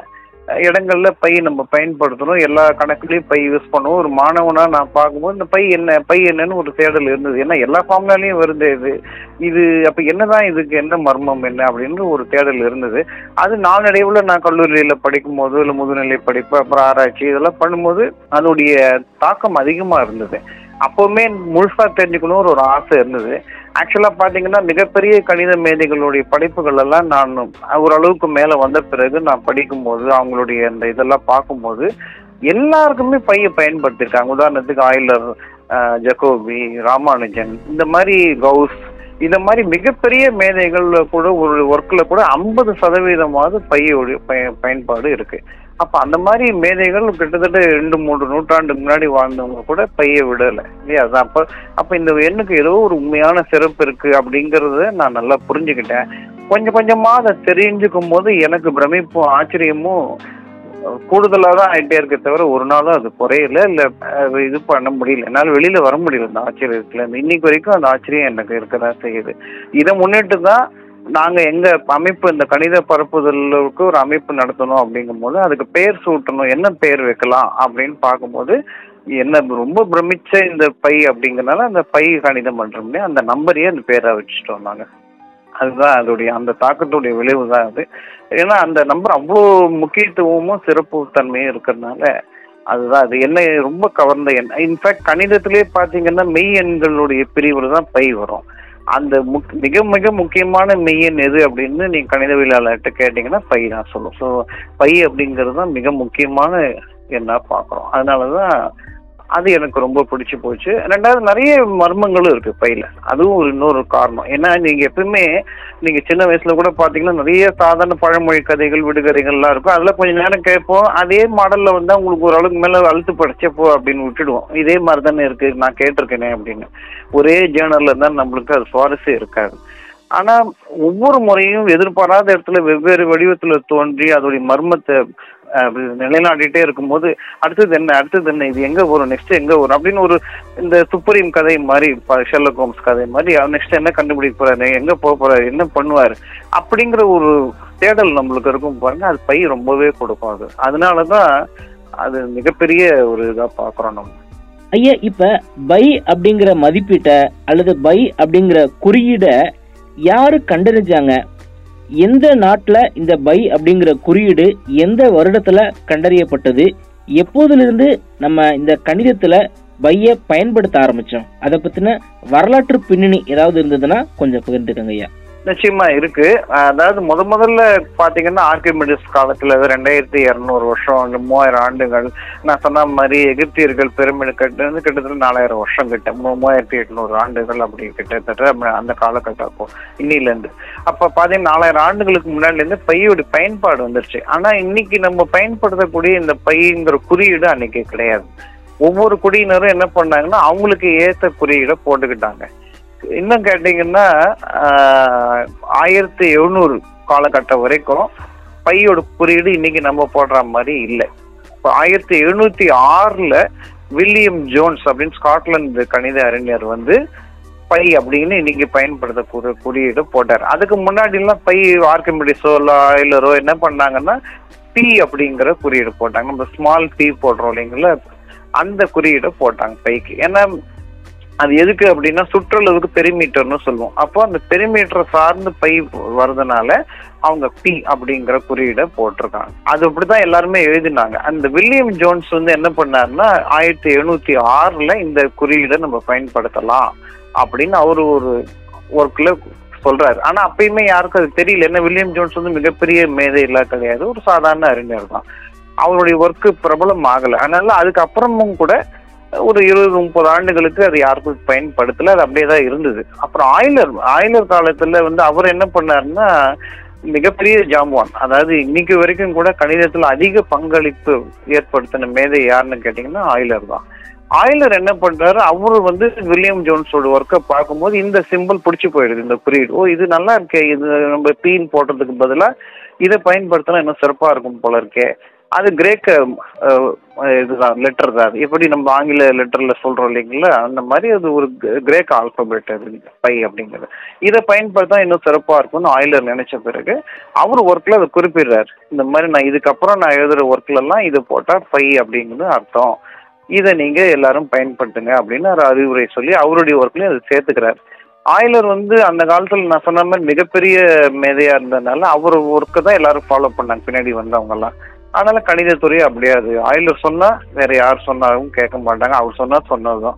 இடங்கள்ல பை நம்ம பயன்படுத்தணும் எல்லா கணக்குலயும் பை யூஸ் பண்ணுவோம் ஒரு மாணவனா நான் பார்க்கும்போது இந்த பை என்ன பை என்னன்னு ஒரு தேடல் இருந்தது ஏன்னா எல்லா ஃபார்ம்லாலையும் வருது இது இது அப்ப என்னதான் இதுக்கு என்ன மர்மம் என்ன அப்படின்னு ஒரு தேடல் இருந்தது அது நாளடைவுல நான் கல்லூரியில படிக்கும் போது இல்ல முதுநிலை படிப்பு அப்புறம் ஆராய்ச்சி இதெல்லாம் பண்ணும்போது அதோடைய தாக்கம் அதிகமா இருந்தது அப்பவுமே முழுசா தெரிஞ்சுக்கணும்னு ஒரு ஆசை இருந்தது ஆக்சுவலா பாத்தீங்கன்னா மிகப்பெரிய கணித மேதைகளுடைய படைப்புகள் எல்லாம் நான் ஓரளவுக்கு மேல வந்த பிறகு நான் படிக்கும்போது அவங்களுடைய அந்த இதெல்லாம் பார்க்கும்போது எல்லாருக்குமே பைய பயன்படுத்தியிருக்காங்க உதாரணத்துக்கு ஆயிலர் அஹ், ஜக்கோபி ராமானுஜன் இந்த மாதிரி கவுஸ் இந்த மாதிரி மிகப்பெரிய மேதைகள் கூட ஒரு ஒர்க்ல கூட ஐம்பது சதவீதமாவது பையோடைய பய- பயன்பாடு இருக்கு அப்ப அந்த மாதிரி மேதைகள் கிட்டத்தட்ட ரெண்டு மூன்று நூற்றாண்டுக்கு முன்னாடி வாழ்ந்தவங்க கூட பைய விடல இல்லையா அதான் அப்ப அப்ப இந்த எண்ணுக்கு ஏதோ ஒரு உண்மையான சிறப்பு இருக்கு அப்படிங்கறத நான் நல்லா புரிஞ்சுக்கிட்டேன் கொஞ்சம் கொஞ்சமா அதை தெரிஞ்சுக்கும் போது எனக்கு பிரமிப்பும் ஆச்சரியமும் கூடுதலா தான் ஆயிட்டே இருக்க தவிர ஒரு நாளும் அது குறையல இல்ல அஹ், இது பண்ண முடியல என்னால வெளியில வர முடியல இந்த ஆச்சரியத்துல இருந்து இன்னைக்கு வரைக்கும் அந்த ஆச்சரியம் எனக்கு இருக்கதான் செய்யுது இதை முன்னிட்டு தான் நாங்க எங்க அமைப்பு இந்த கணித பரப்புதலுக்கு ஒரு அமைப்பு நடத்தணும் அப்படிங்கும்போது அதுக்கு பேர் சூட்டணும் என்ன பேர் வைக்கலாம் அப்படின்னு பார்க்கும்போது என்ன ரொம்ப பிரமிச்ச இந்த பை அப்படிங்கறனால அந்த பை கணிதம் பண்றோம்னே அந்த நம்பரையே அந்த பேரா வச்சுட்டோம் நாங்க அதுதான் அதோடைய அந்த தாக்கத்துடைய விளைவு தான் அது ஏன்னா அந்த நம்பர் அவ்வளோ முக்கியத்துவமும் சிறப்பு தன்மையும் இருக்கிறதுனால அதுதான் அது என்ன ரொம்ப கவர்ந்த எண் இன்ஃபேக்ட் கணிதத்திலே பார்த்தீங்கன்னா மெய் எண்களுடைய பிரிவில் தான் பை வரும் அந்த முக் மிக மிக முக்கியமான மெய்யெண் எது அப்படின்னு நீங்க கணிதவியலாளர்கிட்ட கேட்டீங்கன்னா பை தான் சொல்லும் ஸோ பை அப்படிங்கிறது தான் மிக முக்கியமான எண்ணா பார்க்குறோம் அதனால தான் அது எனக்கு ரொம்ப பிடிச்சு போச்சு ரெண்டாவது நிறைய மர்மங்களும் இருக்கு பையில அதுவும் ஒரு இன்னொரு காரணம் ஏன்னா நீங்க எப்பவுமே நீங்க சின்ன வயசுல கூட பாத்தீங்கன்னா நிறைய சாதாரண பழமொழி கதைகள் விடுகதைகள்லாம் இருக்கும் அதெல்லாம் கொஞ்ச நேரம் கேட்போம் அதே மாடல்ல வந்தா உங்களுக்கு ஒரு அளவுக்கு மேல அழுத்து படிச்சப்போ அப்படின்னு விட்டுடுவோம் இதே மாதிரி தானே இருக்கு நான் கேட்டிருக்கேனே அப்படின்னு ஒரே ஜேர்னல்ல இருந்தா நம்மளுக்கு அது சுவாரஸ்யம் இருக்காது ஆனா ஒவ்வொரு முறையும் எதிர்பாராத இடத்துல வெவ்வேறு வடிவத்துல தோன்றி அதோடைய மர்மத்தை அஹ், நிலைநாட்டிட்டே இருக்கும்போது அடுத்தது என்ன அடுத்தது என்ன இது எங்க வரும் நெக்ஸ்ட் எங்க வரும் அப்படின்னு ஒரு இந்த சுப்ரீம் கதை மாதிரி ஷெர்லக் ஹோம்ஸ் கதை மாதிரி நெக்ஸ்ட் என்ன கண்டுபிடிக்க போறாரு எங்க போக போறாரு என்ன பண்ணுவாரு அப்படிங்கிற ஒரு தேடல் நம்மளுக்கு இருக்கும் பாருங்க அது பை ரொம்பவே கொடுக்கும் அது அதனாலதான் அது மிகப்பெரிய ஒரு இதா பாக்குறோம் நம்ம ஐயா இப்ப பை அப்படிங்கிற மதிப்பீட்டை அல்லது பை அப்படிங்கிற குறியீடை யாரு கண்டறிஞ்சாங்க எந்த நாட்டுல இந்த பை அப்படிங்கிற குறியீடு எந்த வருடத்துல கண்டறியப்பட்டது எப்போதிலிருந்து நம்ம இந்த கணிதத்துல பைய பயன்படுத்த ஆரம்பிச்சோம் அதை பத்தின வரலாற்று பின்னணி ஏதாவது இருந்ததுன்னா கொஞ்சம் பகிர்ந்துக்கங்க ஐயா நிச்சயமா இருக்கு அதாவது முத முதல்ல பாத்தீங்கன்னா ஆர்கிமிடிஸ் காலத்துல அது ரெண்டாயிரத்தி இருநூறு வருஷம் இல்ல மூவாயிரம் ஆண்டுகள் நான் சொன்ன மாதிரி எகிப்தியர்கள் பெருமிடு கட்டுறது கிட்டத்தட்ட நாலாயிரம் வருஷம் கிட்ட மூ- மூவாயிரத்தி எட்நூறு ஆண்டுகள் அப்படி கிட்டத்தட்ட அப்ப அந்த காலகட்டம் அப்போ இன்னில இருந்து அப்ப பாத்தீங்கன்னா நாலாயிரம் ஆண்டுகளுக்கு முன்னாடில இருந்து பையோட பயன்பாடு வந்துருச்சு ஆனா இன்னைக்கு நம்ம பயன்படுத்தக்கூடிய இந்த பைங்கிற குறியீடு அன்னைக்கு கிடையாது ஒவ்வொரு குடியினரும் என்ன பண்ணாங்கன்னா அவங்களுக்கு ஏத்த குறியீடை போட்டுக்கிட்டாங்க இன்னும் கேட்டீங்கன்னா ஆஹ், ஆயிரத்தி எழுநூறு காலகட்டம் வரைக்கும் பையோட குறியீடு இன்னைக்கு நம்ம போடுற மாதிரி இல்லை இப்போ ஆயிரத்தி எழுநூத்தி ஆறுல வில்லியம் ஜோன்ஸ் அப்படின்னு ஸ்காட்லாந்து கணித அறிஞர் வந்து பை அப்படின்னு இன்னைக்கு பயன்படுத்த குறி குறியீடு போட்டார் அதுக்கு முன்னாடி எல்லாம் பை ஆர்கிமிடிஸோ இல்லை ஆயிலரோ என்ன பண்ணாங்கன்னா பி அப்படிங்கிற குறியீடு போட்டாங்க நம்ம ஸ்மால் பி போடுறோம் இல்லைங்களா அந்த குறியீடை போட்டாங்க பைக்கு ஏன்னா அது எதுக்கு அப்படின்னா சுற்றளவுக்கு பெரிமீட்டர்னு சொல்லுவோம் அப்போ அந்த பெரிமீட்டர் சார்ந்து பை வர்றதுனால அவங்க பி அப்படிங்கிற குறியீடை போட்டிருக்காங்க அது அப்படிதான் எல்லாருமே எழுதினாங்க அந்த வில்லியம் ஜோன்ஸ் வந்து என்ன பண்ணாருன்னா ஆயிரத்தி எழுநூத்தி ஆறுல இந்த குறியீடை நம்ம பயன்படுத்தலாம் அப்படின்னு அவரு ஒரு ஒர்க்ல சொல்றாரு ஆனா அப்பயுமே யாருக்கும் அது தெரியல என்ன வில்லியம் ஜோன்ஸ் வந்து மிகப்பெரிய மேதை எல்லாம் கிடையாது ஒரு சாதாரண அறிஞர் தான் அவருடைய ஒர்க்கு பிரபலம் ஆகல அதனால அதுக்கப்புறமும் கூட ஒரு இருபது முப்பது ஆண்டுகளுக்கு அது யாருக்கும் பயன்படுத்தல அது அப்படியே தான் இருந்தது அப்புறம் ஆயிலர் ஆயிலர் காலத்துல வந்து அவர் என்ன பண்ணாருன்னா மிகப்பெரிய ஜாம்பவான் அதாவது இன்னைக்கு வரைக்கும் கூட கணிதத்துல அதிக பங்களிப்பு ஏற்படுத்தின மேதை யாருன்னு கேட்டீங்கன்னா ஆயிலர் தான் ஆயிலர் என்ன பண்றாரு அவரு வந்து வில்லியம் ஜோன்ஸோட ஒர்க்கை பார்க்கும்போது இந்த சிம்பிள் பிடிச்சி போயிடுது இந்த குறியீடு ஓ இது நல்லா இருக்கே இது நம்ம பீன் போடுறதுக்கு பதிலா இதை பயன்படுத்தினா இன்னும் சிறப்பா இருக்கும் போல இருக்கே அது கிரேக்க அஹ், இதுதான் லெட்டர் தான் அது எப்படி நம்ம ஆங்கில லெட்டர்ல சொல்றோம் இல்லைங்களா அந்த மாதிரி அது ஒரு கிரே- கிரேக்க ஆல்பபெட் அது பை அப்படிங்கிறது இதை பயன்படுத்தா இன்னும் சிறப்பா இருக்கும்னு ஆயிலர் நினைச்ச பிறகு அவர் ஒர்க்ல அதை குறிப்பிடுறாரு இந்த மாதிரி நான் இதுக்கப்புறம் நான் எழுதுற ஒர்க்ல எல்லாம் இது போட்டா பை அப்படிங்கிறது அர்த்தம் இதை நீங்க எல்லாரும் பயன்படுத்துங்க அப்படின்னு ஒரு அறிவுரை சொல்லி அவருடைய ஒர்க்லயும் அதை சேர்த்துக்கிறாரு ஆயிலர் வந்து அந்த காலத்துல நான் சொன்ன மாதிரி மிகப்பெரிய மேதையா இருந்ததுனால அவர் ஒர்க்கை தான் எல்லாரும் ஃபாலோ பண்ணாங்க பின்னாடி வந்தவங்க எல்லாம் அதனால கணிதத்துறை அப்படியே அது ஆயிலர் சொன்னா வேற யார் சொன்னாலும் கேட்க மாட்டாங்க அவர் சொன்னா சொன்னதுதான்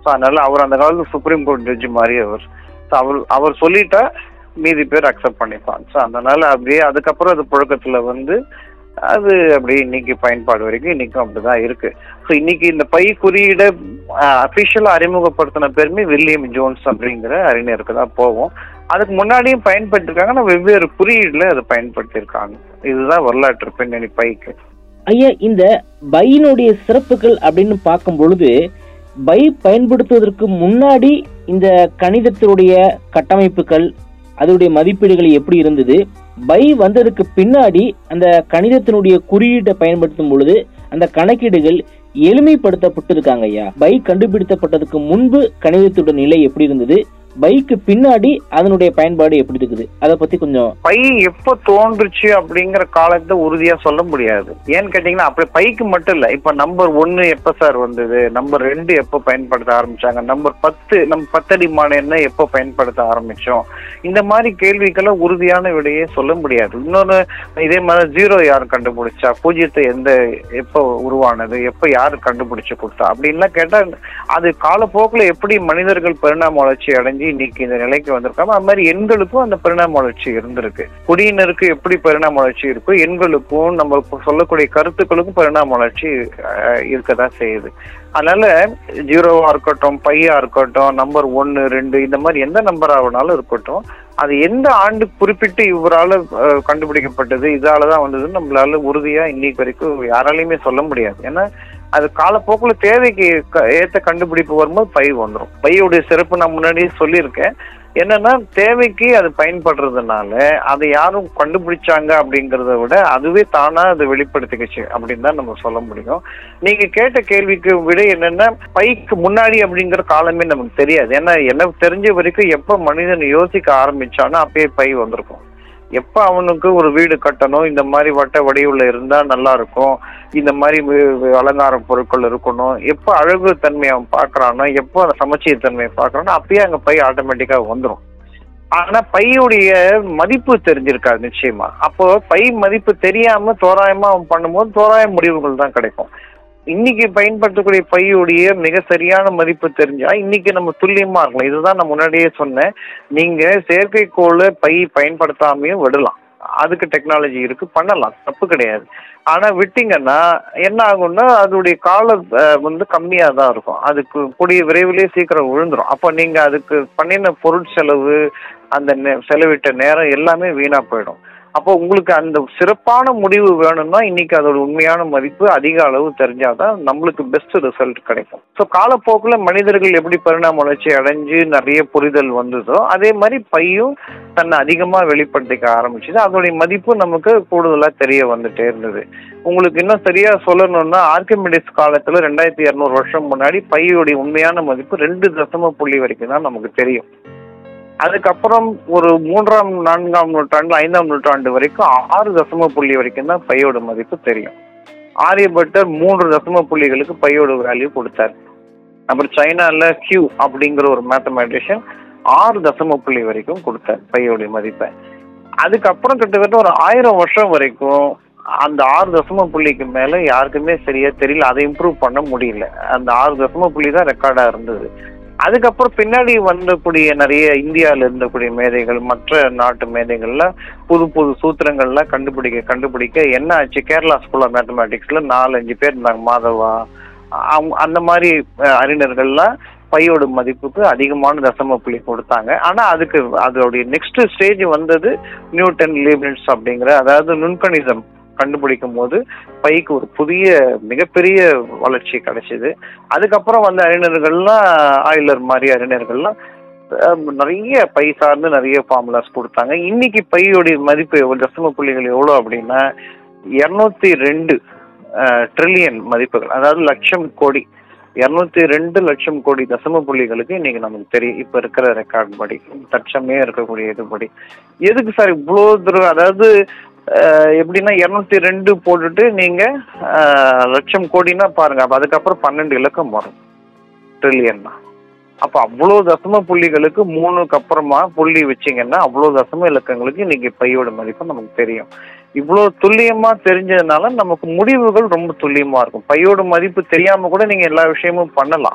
ஸோ அதனால அவர் அந்த காலத்து சுப்ரீம் கோர்ட் ஜட்ஜி மாதிரி அவர் ஸோ அவர் அவர் சொல்லிட்டா மீதி பேர் அக்செப்ட் பண்ணிப்பாங்க ஸோ அதனால அப்படியே அதுக்கப்புறம் அது புழக்கத்துல வந்து அது அப்படி இன்னைக்கு பயன்பாடு வரைக்கும் இன்னைக்கும் அப்படிதான் இருக்கு ஸோ இன்னைக்கு இந்த பை குறியீடை அஃபிஷியலாக அறிமுகப்படுத்தின பேருமே வில்லியம் ஜோன்ஸ் அப்படிங்கிற அறிஞருக்கு தான் போவோம் அதுக்கு முன்னாடியும் பயன்படுத்திருக்காங்க ஆனால் வெவ்வேறு குறியீடுல அதை பயன்படுத்தியிருக்காங்க இதுதான் வரலாற்று பின்னணி பைக்கு ஐயா இந்த பையினுடைய சிறப்புகள் அப்படின்னு பார்க்கும் பொழுது பை பயன்படுத்துவதற்கு முன்னாடி இந்த கணிதத்தினுடைய கட்டமைப்புகள் அதனுடைய மதிப்பீடுகள் எப்படி இருந்தது பை வந்ததுக்கு பின்னாடி அந்த கணிதத்தினுடைய குறியீட்டை பயன்படுத்தும் பொழுது அந்த கணக்கீடுகள் எளிமைப்படுத்தப்பட்டிருக்காங்க ஐயா பை கண்டுபிடிக்கப்பட்டதுக்கு முன்பு கணிதத்தோட நிலை எப்படி இருந்தது பைக்கு பின்னாடி அதனுடைய பயன்பாடு எப்படி இருக்குது அதை பத்தி கொஞ்சம் பை எப்போ தோன்றுச்சு அப்படிங்கிற காலத்தை உறுதியா சொல்ல முடியாது ஏன்னு கேட்டீங்கன்னா அப்படி பைக்கு மட்டும் இல்ல இப்ப நம்பர் ஒன்னு எப்ப சார் வந்தது நம்பர் ரெண்டு எப்போ பயன்படுத்த ஆரம்பிச்சாங்க நம்பர் பத்து நம்ம பத்தடி மாநில எப்போ பயன்படுத்த ஆரம்பிச்சோம் இந்த மாதிரி கேள்விகளை உறுதியான விடையே சொல்ல முடியாது இன்னொன்னு இதே மாதிரி ஜீரோ யார் கண்டுபிடிச்சா பூஜ்ஜியத்தை எந்த எப்போ உருவானது எப்போ யார் கண்டுபிடிச்சு கொடுத்தா அப்படின்லாம் கேட்டா அது காலப்போக்கில் எப்படி மனிதர்கள் பரிணாம வளர்ச்சி அடைஞ்சு இன்னைக்கு இந்த நிலைக்கு வந்திருக்காமோ அது மாதிரி எண்களுக்கும் அந்த பரிணாம வளர்ச்சி இருந்திருக்கு குடியினருக்கு எப்படி பரிணாம வளர்ச்சி இருக்கோ எண்களுக்கும் நம்ம சொல்லக்கூடிய கருத்துக்களுக்கும் பரிணாம வளர்ச்சி அஹ், இருக்கதான் செய்யுது அதனால ஜீரோவா இருக்கட்டும் பையா இருக்கட்டும் நம்பர் ஒன்னு ரெண்டு இந்த மாதிரி எந்த நம்பர் ஆகுனாலும் இருக்கட்டும் அது எந்த ஆண்டு குறிப்பிட்டு இவரால அஹ், கண்டுபிடிக்கப்பட்டது இதால தான் வந்ததுன்னு நம்மளால உறுதியா இன்னைக்கு வரைக்கும் யாராலையுமே சொல்ல முடியாது ஏன்னா அது காலப்போக்குல தேவைக்கு க- ஏத்த கண்டுபிடிப்பு வரும்போது பை வந்துடும் பையுடைய சிறப்பு நான் முன்னாடியே சொல்லியிருக்கேன் என்னன்னா தேவைக்கு அது பயன்படுறதுனால அதை யாரும் கண்டுபிடிச்சாங்க அப்படிங்கறத விட அதுவே தானா அதை வெளிப்படுத்திக்கிச்சு அப்படின்னு தான் நம்ம சொல்ல முடியும் நீங்க கேட்ட கேள்விக்கு விட என்னன்னா பைக்கு முன்னாடி அப்படிங்கிற காலமே நமக்கு தெரியாது ஏன்னா எனக்கு தெரிஞ்ச வரைக்கும் எப்ப மனிதன் யோசிக்க ஆரம்பிச்சானோ அப்பயே பை வந்திருக்கும் எப்ப அவனுக்கு ஒரு வீடு கட்டணும் இந்த மாதிரி வட்ட வடிவுல இருந்தா நல்லா இருக்கும் இந்த மாதிரி வி- வி- அலங்கார பொருட்கள் இருக்கணும் எப்ப அழகு தன்மையை அவன் பாக்குறானோ எப்போ அந்த சமச்சீர் தன்மையை பாக்குறானோ அப்பயே அங்க பை ஆட்டோமேட்டிக்கா வந்துடும் ஆனா பையுடைய மதிப்பு தெரிஞ்சிருக்காது நிச்சயமா அப்போ பை மதிப்பு தெரியாம தோராயமா அவன் பண்ணும்போது தோராய முடிவுகள் தான் கிடைக்கும் இன்னைக்கு பயன்படுத்தக்கூடிய பையுடைய மிக சரியான மதிப்பு தெரிஞ்சா இன்னைக்கு நம்ம துல்லியமா இருக்கலாம் இதுதான் நான் முன்னாடியே சொன்னேன் நீங்க செயற்கைக்கோளை பை பயன்படுத்தாமையும் விடலாம் அதுக்கு டெக்னாலஜி இருக்கு பண்ணலாம் தப்பு கிடையாது ஆனா விட்டீங்கன்னா என்ன ஆகும்னா அதோடைய கால அஹ், வந்து கம்மியா தான் இருக்கும் அதுக்கு கூடிய விரைவிலே சீக்கிரம் விழுந்துரும் அப்போ நீங்க அதுக்கு பண்ணின பொருட்செலவு அந்த நே- செலவிட்ட நேரம் எல்லாமே வீணா போயிடும் அப்போ உங்களுக்கு அந்த சிறப்பான முடிவு வேணும்னா இன்னைக்கு அதோட உண்மையான மதிப்பு அதிக அளவு தெரிஞ்சாதான் நம்மளுக்கு பெஸ்ட் ரிசல்ட் கிடைக்கும் ஸோ காலப்போக்கில் மனிதர்கள் எப்படி பரிணாம வளர்ச்சி அடைஞ்சு நிறைய புரிதல் வந்ததோ அதே மாதிரி பையும் தன்னை அதிகமாக வெளிப்படுத்திக்க ஆரம்பிச்சது அதோடைய மதிப்பு நமக்கு கூடுதலாக தெரிய வந்துட்டே இருந்தது உங்களுக்கு இன்னும் சரியா சொல்லணும்னா ஆர்கிமிடிஸ் காலத்துல ரெண்டாயிரத்தி இரநூறு வருஷம் முன்னாடி பையுடைய உண்மையான மதிப்பு ரெண்டு தசம புள்ளி வரைக்கும் தான் நமக்கு தெரியும் அதுக்கப்புறம் ஒரு மூன்றாம் நான்காம் நூற்றாண்டு ஐந்தாம் நூற்றாண்டு வரைக்கும் ஆறு தசம புள்ளி வரைக்கும் தான் பையோட மதிப்பு தெரியும் ஆரியபட்டர் மூன்று தசம புள்ளிகளுக்கு பையோட வேல்யூ கொடுத்தாரு அப்புறம் சைனால கியூ அப்படிங்கிற ஒரு மேத்தமேட்டிஷியன் ஆறு தசம புள்ளி வரைக்கும் கொடுத்தார் பையோடைய மதிப்பை அதுக்கப்புறம் கிட்டத்தட்ட ஒரு ஆயிரம் வருஷம் வரைக்கும் அந்த ஆறு தசம புள்ளிக்கு மேல யாருக்குமே சரியா தெரியல அதை இம்ப்ரூவ் பண்ண முடியல அந்த ஆறு தசம புள்ளி தான் ரெக்கார்டா இருந்தது அதுக்கப்புறம் பின்னாடி வந்தக்கூடிய நிறைய இந்தியாவில் இருந்தக்கூடிய மேதைகள் மற்ற நாட்டு மேதைகள்ல புது புது சூத்திரங்கள்லாம் கண்டுபிடிக்க கண்டுபிடிக்க என்ன ஆச்சு கேரளா ஸ்கூல் ஆஃப் மேத்தமேட்டிக்ஸ்ல நாலு அஞ்சு பேர் இருந்தாங்க மாதவா அவங்க அந்த மாதிரி அஹ், அறிஞர்கள்லாம் பையோட மதிப்புக்கு அதிகமான தசம புள்ளி கொடுத்தாங்க ஆனா அதுக்கு அதோடைய நெக்ஸ்ட் ஸ்டேஜ் வந்தது நியூட்டன் லீப்னிட்ஸ் அப்படிங்கிற அதாவது நுண்கணிதம் கண்டுபிடிக்கும் போது பைக்கு ஒரு புதிய மிகப்பெரிய வளர்ச்சி கிடைச்சிது அதுக்கப்புறம் வந்த அறிஞர்கள்லாம் ஆயிலர் மாதிரி அறிஞர்கள்லாம் அஹ், நிறைய பை சார்ந்து நிறைய ஃபார்முலாஸ் கொடுத்தாங்க இன்னைக்கு பையோடைய மதிப்பு எவ்வளவு தசம புள்ளிகள் எவ்வளோ அப்படின்னா இரநூத்தி ரெண்டு ட்ரில்லியன் மதிப்புகள் அதாவது லட்சம் கோடி இரநூத்தி ரெண்டு லட்சம் கோடி தசம புள்ளிகளுக்கு இன்னைக்கு நமக்கு தெரியும் இப்ப இருக்கிற ரெக்கார்ட் படி தற்சமே இருக்கக்கூடிய இது படி எதுக்கு சார் இவ்வளோ தூரம் அதாவது அஹ், எப்படின்னா இரநூத்தி ரெண்டு போட்டுட்டு நீங்க அஹ், லட்சம் கோடினா பாருங்க அப்ப அதுக்கப்புறம் பன்னெண்டு இலக்கம் வரும் ட்ரில்லியன்னா அப்ப அவ்வளோ தசம புள்ளிகளுக்கு மூணுக்கு அப்புறமா புள்ளி வச்சீங்கன்னா அவ்வளோ தசம இலக்கங்களுக்கு இன்னைக்கு பையோட மதிப்பு நமக்கு தெரியும் இவ்வளோ துல்லியமா தெரிஞ்சதுனால நமக்கு முடிவுகள் ரொம்ப துல்லியமா இருக்கும் பையோட மதிப்பு தெரியாம கூட நீங்க எல்லா விஷயமும் பண்ணலாம்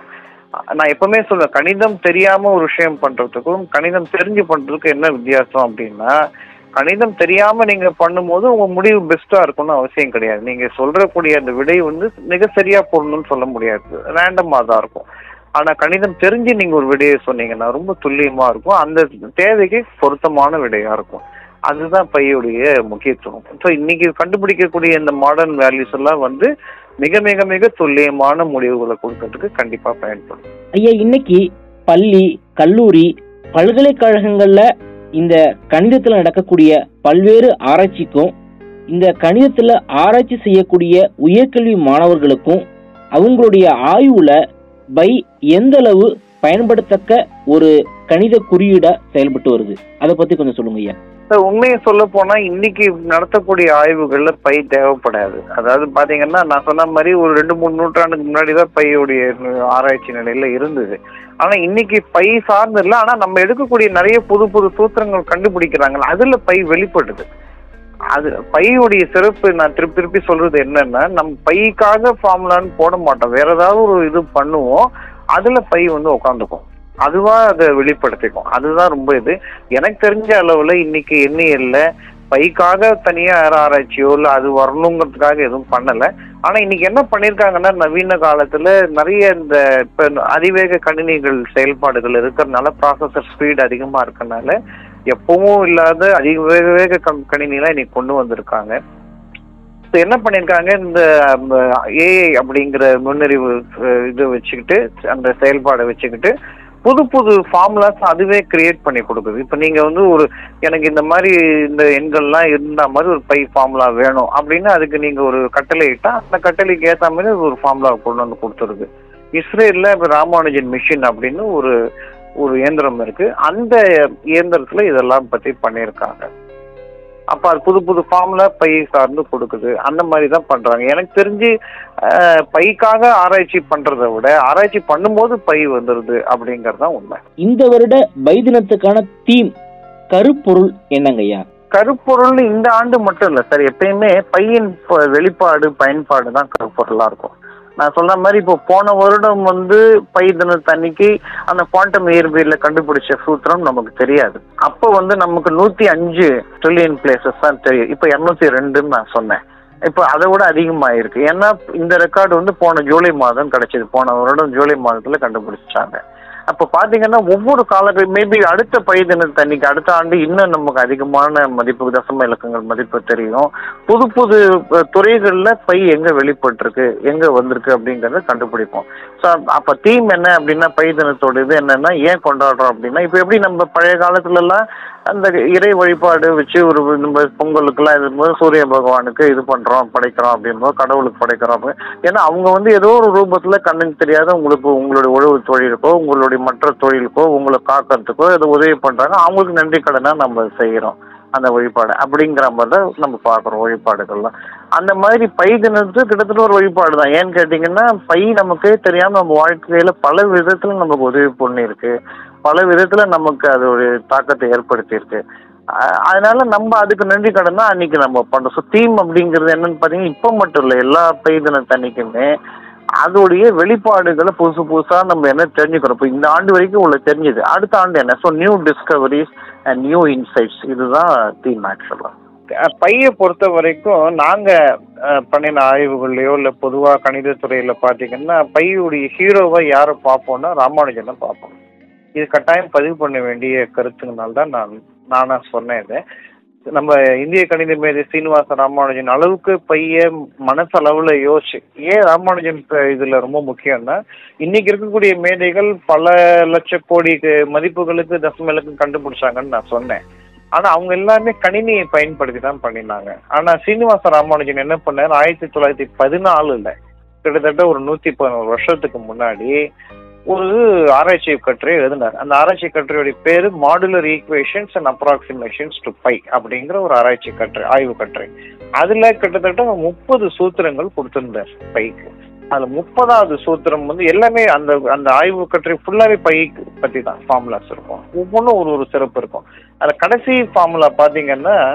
நான் எப்பவுமே சொல்லுவேன் கணிதம் தெரியாம ஒரு விஷயம் பண்றதுக்கும் கணிதம் தெரிஞ்சு பண்றதுக்கும் என்ன வித்தியாசம் அப்படின்னா கணிதம் தெரியாம நீங்க பண்ணும்போது உங்க முடிவு பெஸ்டா இருக்கணும்னு அவசியம் கிடையாது நீங்க சொல்றக்கூடிய அந்த விடை வந்து மிக சரியா போடணும்னு சொல்ல முடியாது ரேண்டமா தான் இருக்கும் ஆனா கணிதம் தெரிஞ்சு நீங்க ஒரு விடையை சொன்னீங்கன்னா ரொம்ப துல்லியமா இருக்கும் அந்த தேவைக்கு பொருத்தமான விடையா இருக்கும் அதுதான் பையுடைய முக்கியத்துவம் ஸோ இன்னைக்கு கண்டுபிடிக்கக்கூடிய இந்த மாடர்ன் வேல்யூஸ் எல்லாம் வந்து மிக மிக மிக துல்லியமான முடிவுகளை கொடுக்கறதுக்கு கண்டிப்பா பயன்படும் ஐயா இன்னைக்கு பள்ளி கல்லூரி பல்கலைக்கழகங்கள்ல இந்த கணிதத்துல நடக்கக்கூடிய பல்வேறு ஆராய்ச்சிக்கும் இந்த கணிதத்துல ஆராய்ச்சி செய்யக்கூடிய உயர்கல்வி மாணவர்களுக்கும் அவங்களுடைய ஆய்வுல பை எந்த அளவு பயன்படுத்தக்க ஒரு கணித குறியீடா செயல்பட்டு வருது அதை பத்தி கொஞ்சம் சொல்லுங்க ஐயா சார் உண்மையை சொல்ல போனா இன்னைக்கு நடத்தக்கூடிய ஆய்வுகள்ல பை தேவைப்படாது அதாவது பாத்தீங்கன்னா நான் சொன்ன மாதிரி ஒரு ரெண்டு மூணு நூற்றாண்டுக்கு முன்னாடி தான் பையுடைய ஆராய்ச்சி நிலையில இருந்தது ஆனா இன்னைக்கு பை சார்ந்து இல்லை ஆனா நம்ம எடுக்கக்கூடிய நிறைய புது புது சூத்திரங்கள் கண்டுபிடிக்கிறாங்க அதுல பை வெளிப்படுது அது பையுடைய சிறப்பு நான் திருப்பி திருப்பி சொல்றது என்னன்னா நம்ம பைக்காக ஃபார்முலான்னு போட மாட்டோம் வேற ஏதாவது ஒரு இது பண்ணுவோம் அதுல பை வந்து உட்காந்துக்கும் அதுவா அதை வெளிப்படுத்திக்கும் அதுதான் ரொம்ப இது எனக்கு தெரிஞ்ச அளவுல இன்னைக்கு எண்ணியல்ல பைக்காக தனியா யாரும் ஆராய்ச்சியோ இல்ல அது வரணுங்கிறதுக்காக எதுவும் பண்ணல ஆனா இன்னைக்கு என்ன பண்ணிருக்காங்கன்னா நவீன காலத்துல நிறைய இந்த இப்ப அதிவேக கணினிகள் செயல்பாடுகள் இருக்கிறதுனால ப்ராசஸர் ஸ்பீட் அதிகமா இருக்கறனால எப்பவும் இல்லாத அதிக வேக வேக கம்- கணினிலாம் இன்னைக்கு கொண்டு வந்திருக்காங்க இப்ப என்ன பண்ணிருக்காங்க இந்த ஏஐ அப்படிங்கிற நுண்ணறிவு அஹ், இது வச்சுக்கிட்டு அந்த செயல்பாடை வச்சுக்கிட்டு புது புது ஃபார்முலாஸ் அதுவே கிரியேட் பண்ணி கொடுக்குது இப்போ நீங்க வந்து ஒரு எனக்கு இந்த மாதிரி இந்த எண்கள்லாம் இருந்த மாதிரி ஒரு பை ஃபார்முலா வேணும் அப்படின்னு அதுக்கு நீங்க ஒரு கட்டளை இட்டா அந்த கட்டளைக்கு ஏத்த மாதிரி அது ஒரு ஃபார்முலா கொண்டு வந்து கொடுத்துருது இஸ்ரேல்ல இப்ப ராமானுஜன் மிஷின் அப்படின்னு ஒரு ஒரு இயந்திரம் இருக்கு அந்த இயந்திரத்துல இதெல்லாம் பத்தி பண்ணியிருக்காங்க அப்ப அது புது புது ஃபார்முலா பை சார்ந்து கொடுக்குது அந்த மாதிரி தான் பண்றாங்க எனக்கு தெரிஞ்சு அஹ், பைக்காக ஆராய்ச்சி பண்றதை விட ஆராய்ச்சி பண்ணும்போது பை வந்துருது அப்படிங்கறது தான் உண்மை இந்த வருட பை தினத்துக்கான தீம் கருப்பொருள் என்னங்க ஐயா கருப்பொருள் இந்த ஆண்டு மட்டும் இல்ல சார் எப்பயுமே பையின் ப- வெளிப்பாடு பயன்பாடு தான் கருப்பொருளா இருக்கும் நான் சொன்ன மாதிரி இப்போ போன வருடம் வந்து பை தினத்தன்னைக்கு அந்த குவாண்டம் இயற்பியல்ல கண்டுபிடிச்ச சூத்திரம் நமக்கு தெரியாது அப்போ வந்து நமக்கு நூத்தி அஞ்சு ட்ரில்லியன் பிளேசஸ் தான் தெரியும் இப்போ இருநூத்தி ரெண்டுன்னு நான் சொன்னேன் இப்போ அதை விட அதிகமாயிருக்கு ஏன்னா இந்த ரெக்கார்டு வந்து போன ஜூலை மாதம் கிடைச்சது போன வருடம் ஜூலை மாதத்துல கண்டுபிடிச்சாங்க அப்போ பாத்தீங்கன்னா ஒவ்வொரு காலங்கள் மேபி அடுத்த பை தினத்தன்னைக்கு அடுத்த ஆண்டு இன்னும் நமக்கு அதிகமான மதிப்பு தசம இலக்கங்கள் மதிப்பு தெரியும் புது புது அஹ், துறைகள்ல பை எங்க வெளிப்பட்டிருக்கு எங்க வந்திருக்கு அப்படிங்கறத கண்டுபிடிப்போம் ஸோ அப்ப தீம் என்ன அப்படின்னா பை தினத்தோட இது என்னன்னா ஏன் கொண்டாடுறோம் அப்படின்னா இப்போ எப்படி நம்ம பழைய காலத்துல எல்லாம் அந்த இறை வழிபாடு வச்சு ஒரு நம்ம பொங்கலுக்குலாம் இது சூரிய பகவானுக்கு இது பண்றோம் படைக்கிறோம் அப்படின்போது கடவுளுக்கு படைக்கிறோம் அப்படி ஏன்னா அவங்க வந்து ஏதோ ஒரு ரூபத்துல கண்ணுக்கு தெரியாத உங்களுக்கு உங்களுடைய உழவு தொழிலுக்கோ உங்களுடைய மற்ற தொழிலுக்கோ உங்களை காக்கிறதுக்கோ ஏதோ உதவி பண்றாங்க அவங்களுக்கு நன்றி கடனா நம்ம செய்யறோம் அந்த வழிபாடு அப்படிங்கிற மாதிரி தான் நம்ம பார்க்குறோம் வழிபாடுகள்லாம் அந்த மாதிரி பை தினத்து கிட்டத்தட்ட ஒரு வழிபாடு தான் ஏன்னு கேட்டிங்கன்னா பை நமக்கே தெரியாம நம்ம வாழ்க்கையில பல விதத்துல நமக்கு உதவி பண்ணியிருக்கு பல விதத்துல நமக்கு அது ஒரு தாக்கத்தை ஏற்படுத்தியிருக்கு அஹ் அதனால நம்ம அதுக்கு நன்றி கடன் தான் அன்னைக்கு நம்ம பண்றோம் ஸோ தீம் அப்படிங்கிறது என்னன்னு பார்த்தீங்கன்னா இப்போ மட்டும் இல்லை எல்லா பை தினத்தன்னைக்குமே அதோடைய வெளிப்பாடுகளை புதுசு புதுசா நம்ம என்ன தெரிஞ்சுக்கிறோம் இப்போ இந்த ஆண்டு வரைக்கும் உள்ள தெரிஞ்சது அடுத்த ஆண்டு என்ன so new discoveries and new insights இதுதான் தீம் ஆக்சுவலா பையை பொறுத்த வரைக்கும் நாங்க அஹ், பண்ணின ஆய்வுகள்லயோ இல்ல பொதுவா கணிதத்துறையில பாத்தீங்கன்னா பையுடைய ஹீரோவை யாரை பார்ப்போம்னா ராமானுஜனை பார்ப்போம் இது கட்டாயம் பதிவு பண்ண வேண்டிய கருத்துங்கனால தான் நான் நானா சொன்னேன் இதை நம்ம இந்திய கணித மேதை சீனிவாச ராமானுஜன் அளவுக்கு பைய மனசளவுல யோசிச்சு ஏன் ராமானுஜன் இப்ப இதுல ரொம்ப முக்கியம்னா இன்னைக்கு இருக்கக்கூடிய மேதைகள் பல லட்ச கோடி மதிப்புகளுக்கு தசமலுக்கு கண்டுபிடிச்சாங்கன்னு நான் சொன்னேன் ஆனா அவங்க எல்லாருமே கணினியை பயன்படுத்தி தான் பண்ணினாங்க ஆனா சீனிவாச ராமானுஜன் என்ன பண்ணாரு ஆயிரத்தி தொள்ளாயிரத்தி பதினாலுல கிட்டத்தட்ட ஒரு நூத்தி பதினோரு வருஷத்துக்கு முன்னாடி ஒரு ஆராய்ச்சி கட்டுரை எழுதினார் அந்த ஆராய்ச்சி கட்டுரையுடைய பேரு modular equations and approximations to pi அப்படிங்கிற ஒரு ஆராய்ச்சி கட்டுரை ஆய்வு கட்டுரை அதுல கிட்டத்தட்ட முப்பது சூத்திரங்கள் கொடுத்திருந்தார் பைக்கு அதுல முப்பதாவது சூத்திரம் வந்து எல்லாமே அந்த அந்த ஆய்வு கட்டுரை ஃபுல்லாவே பை பத்தி தான் ஃபார்முலாஸ் இருக்கும் ஒவ்வொன்றும் ஒரு ஒரு சிறப்பு இருக்கும் அதுல கடைசி ஃபார்முலா பாத்தீங்கன்னா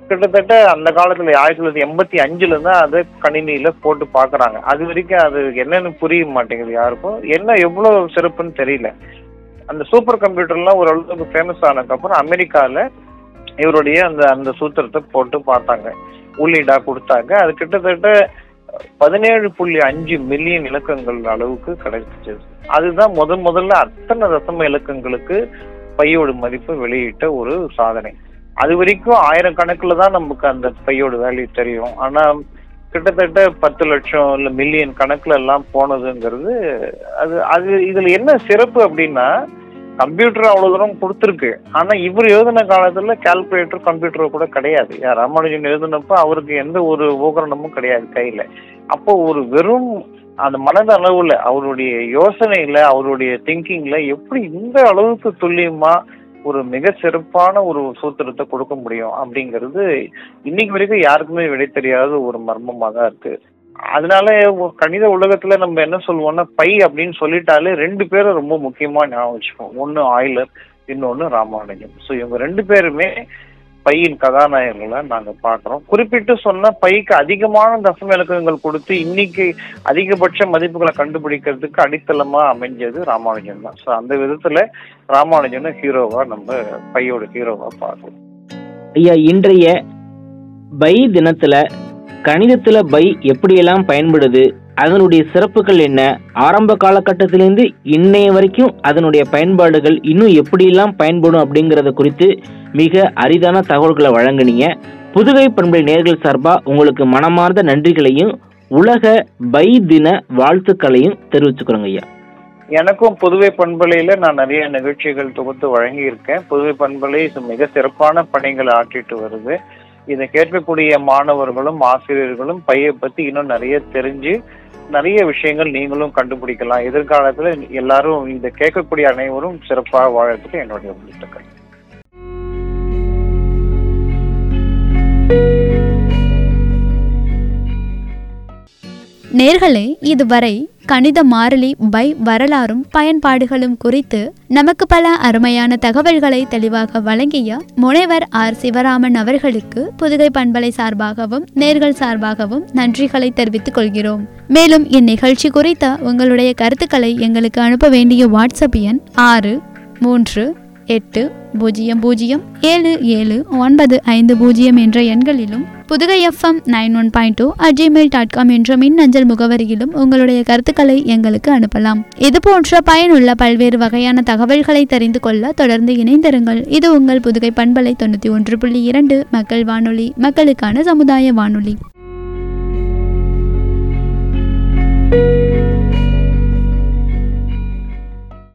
கிட்டத்தட்ட அந்த காலத்துல ஆயிரத்தி தொள்ளாயிரத்தி எண்பத்தி அஞ்சுல தான் அதை கணினியில போட்டு பாக்குறாங்க அது வரைக்கும் அது என்னன்னு புரிய மாட்டேங்குது யாருக்கும் என்ன எவ்வளவு சிறப்புன்னு தெரியல அந்த சூப்பர் கம்ப்யூட்டர்லாம் ஓரளவுக்கு ஃபேமஸ் ஆனதுக்கப்புறம் அமெரிக்கால இவருடைய அந்த அந்த சூத்திரத்தை போட்டு பார்த்தாங்க உள்ளீடா கொடுத்தாங்க அது கிட்டத்தட்ட பதினேழு புள்ளி அஞ்சு மில்லியன் இலக்கங்கள் அளவுக்கு கிடைச்சிச்சு அதுதான் முதன் முதல்ல அத்தனை தசம இலக்கங்களுக்கு பையோட மதிப்பு வெளியிட்ட ஒரு சாதனை அது வரைக்கும் ஆயிரக்கணக்கில் தான் நமக்கு அந்த பையோட வேல்யூ தெரியும் ஆனா கிட்டத்தட்ட பத்து லட்சம் இல்ல மில்லியன் கணக்குல எல்லாம் போனதுங்கிறது அது அது இதுல என்ன சிறப்பு அப்படின்னா கம்ப்யூட்டர் அவ்வளவு தூரம் கொடுத்துருக்கு ஆனா இவர் எழுதின காலத்துல கால்குலேட்டர் கம்ப்யூட்டர் கூட கிடையாது யார் ராமானுஜன் எழுதினப்ப அவருக்கு எந்த ஒரு உபகரணமும் கிடையாது கையில அப்போ ஒரு வெறும் அந்த மனத அளவுல அவருடைய யோசனையில அவருடைய திங்கிங்ல எப்படி இந்த அளவுக்கு துல்லியமா ஒரு மிக சிறப்பான ஒரு சூத்திரத்தை கொடுக்க முடியும் அப்படிங்கிறது இன்னைக்கு வரைக்கும் யாருக்குமே விடை தெரியாத ஒரு மர்மமாக தான் இருக்கு அதனால ஒரு கணித உலகத்துல நம்ம என்ன சொல்லுவோம்னா பை அப்படின்னு சொல்லிட்டாலே ரெண்டு பேரும் ரொம்ப முக்கியமா ஞாபகம் வச்சுப்போம் ஒன்னு ஆயிலர் இன்னொன்னு ராமானுஜம் ஸோ இவங்க ரெண்டு பேருமே பையின் கதாநாயகர்களை நாங்க பாக்குறோம் குறிப்பிட்டு சொன்னா பைக்கு அதிகமான தசம இலக்கங்கள் கொடுத்து இன்னைக்கு அதிகபட்ச மதிப்புகளை கண்டுபிடிக்கிறதுக்கு அடித்தளமா அமைஞ்சது ராமானுஜன் தான் ஸோ அந்த விதத்துல ராமானுஜனை ஹீரோவா நம்ம பையோட ஹீரோவா பார்க்கலாம் ஐயா இன்றைய பை தினத்துல கணிதத்துல பை எப்படியெல்லாம் பயன்படுது அதனுடைய சிறப்புகள் என்ன ஆரம்ப காலகட்டத்திலிருந்து இன்னைய வரைக்கும் அதனுடைய பயன்பாடுகள் இன்னும் எப்படியெல்லாம் பயன்படும் அப்படிங்கறத குறித்து மிக அரிதான தகவல்களை வழங்குனீங்க புதுகை பண்புடைய நேர்கள் சார்பா உங்களுக்கு மனமார்ந்த நன்றிகளையும் உலக பை தின வாழ்த்துக்களையும் தெரிவிச்சுக்கிறோங்க ஐயா எனக்கும் புதுவை பண்பலையில நான் நிறைய நிகழ்ச்சிகள் தொகுத்து வழங்கி இருக்கேன் புதுவை பண்பலை இது மிக சிறப்பான பணிகளை ஆற்றிட்டு வருது இதை கேட்கக்கூடிய மாணவர்களும் ஆசிரியர்களும் பையை பத்தி இன்னும் நிறைய தெரிஞ்சு நிறைய விஷயங்கள் நீங்களும் கண்டுபிடிக்கலாம் எதிர்காலத்துல எல்லாரும் இதை கேட்கக்கூடிய அனைவரும் சிறப்பாக வாழறதுக்கு என்னுடைய வாழ்த்துக்கள் நேர்களே இதுவரை கணித மாறிலி பை வரலாறும் பயன்பாடுகளும் குறித்து நமக்கு பல அருமையான தகவல்களை தெளிவாக வழங்கிய முனைவர் ஆர் சிவராமன் அவர்களுக்கு புதுகை பண்பலை சார்பாகவும் நேர்கள் சார்பாகவும் நன்றிகளை தெரிவித்துக் கொள்கிறோம் மேலும் இந்நிகழ்ச்சி குறித்த உங்களுடைய கருத்துக்களை எங்களுக்கு அனுப்ப வேண்டிய வாட்ஸ்அப் எண் ஆறு மூன்று எட்டு பூஜ்ஜியம் பூஜ்ஜியம் ஏழு ஏழு ஒன்பது ஐந்து பூஜ்ஜியம் என்ற எண்களிலும் Pudhugai FM nine one point two at Gmail dot com என்ற மின்னஞ்சல் முகவரியிலும் உங்களுடைய கருத்துக்களை எங்களுக்கு அனுப்பலாம் இது போன்ற பயனுள்ள பல்வேறு வகையான தகவல்களை தெரிந்து கொள்ள தொடர்ந்து இணைந்திருங்கள் இது உங்கள் புதுகை பண்பலை தொண்ணூற்றி ஒன்று புள்ளி இரண்டு மக்கள் வானொலி மக்களுக்கான சமுதாய வானொலி